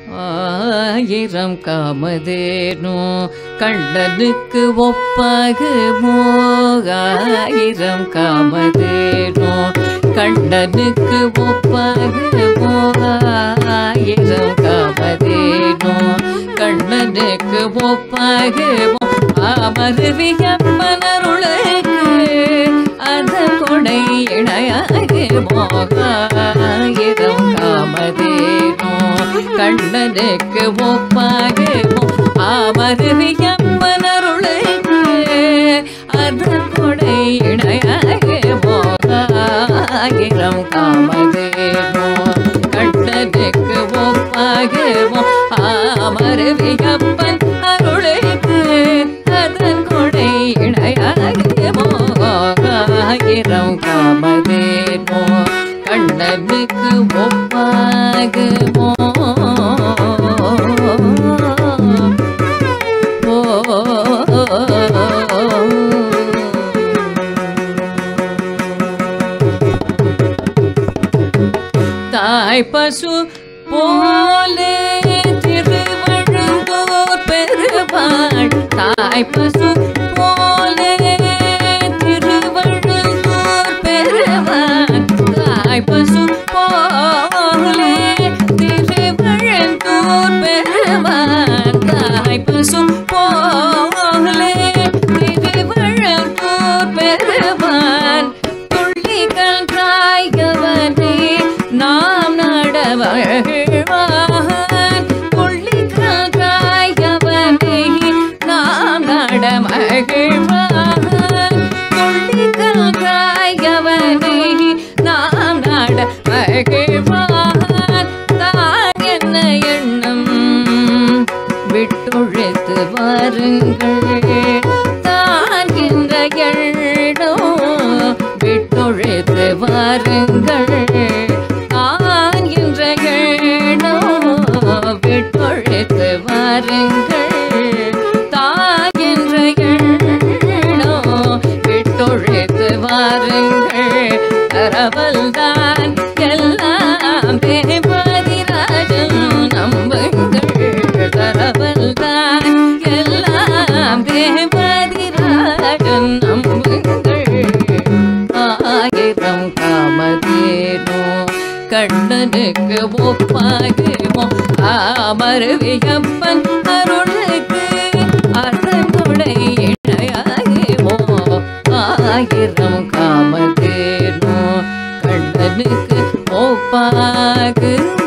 ஆயிரம் காமதேனோ கண்ணனுக்கு ஒப்பாகுமோ ஆயிரம் காமதேனோ கண்ணனுக்கு ஒப்பாகுமோ ஆயிரம் காமதேனோ கண்ணனுக்கு ஒப்பாகுமோ அமருவியம்மனருளுக்கு அதன் கொடை இணையாகுமோ ஆயிரம் காமதேனோ கண்ணனுக்கு ஒப்பாகுமோ அமருவியம்மனருளுக்கு அதன் கொடை இணையாகுமோ ஆயிரம் காமதேனோ கண்ணனுக்கு ஒப்பாகுமோ அமருவியப்பன் அருளுக்கு அதன் கொடை இணையாகுமோ ஆயிரம் காமதேனோ கண்ணனுக்கு ஒப்பாகுமோ தாய் பசு போலே திருவழுந்தோர் பெருமாள் தாய் பசு போலே திருவழுந்தோர் பெருமாள் தாய் பசு போலே திருவழுந்தோர் பெருமாள் தாய் பசு போலே திருவழுந்தோர் பெருமாள் துள்ளிகள் காய்கவனே நாம் நடமகிழ்வான் துள்ளிகள் காய்கவனே நாம் நடமகிழ்வான் துள்ளிகள் காய்கவனே நாம் நடமகிழ்வான் தான் என்ன எண்ணம் விட்டொழித்து வாருங்கள் தான் என்ற எண்ணம் விட்டொழித்து வாருங்கள் தான் என்ற எண்ணம் விட்டொழித்து வாருங்கள் தான் என்ற எண்ணம் விட்டொழித்து வாருங்கள் தரவல்தான் எல்லாம் தேவதிராஜன் நம்புங்கள் தரவல்தான் எல்லாம் தேவதிராஜன் நம்புங்கள் ஆயிரம் காமதேனோ கண்ணனுக்கு ஒப்பாகுமோ அமருவியப்பன் அருளுக்கு அறங்குடை இணையாகுமோ ஆயிரம் காமதேனோ கண்ணனுக்கு ஒப்பாகுமோ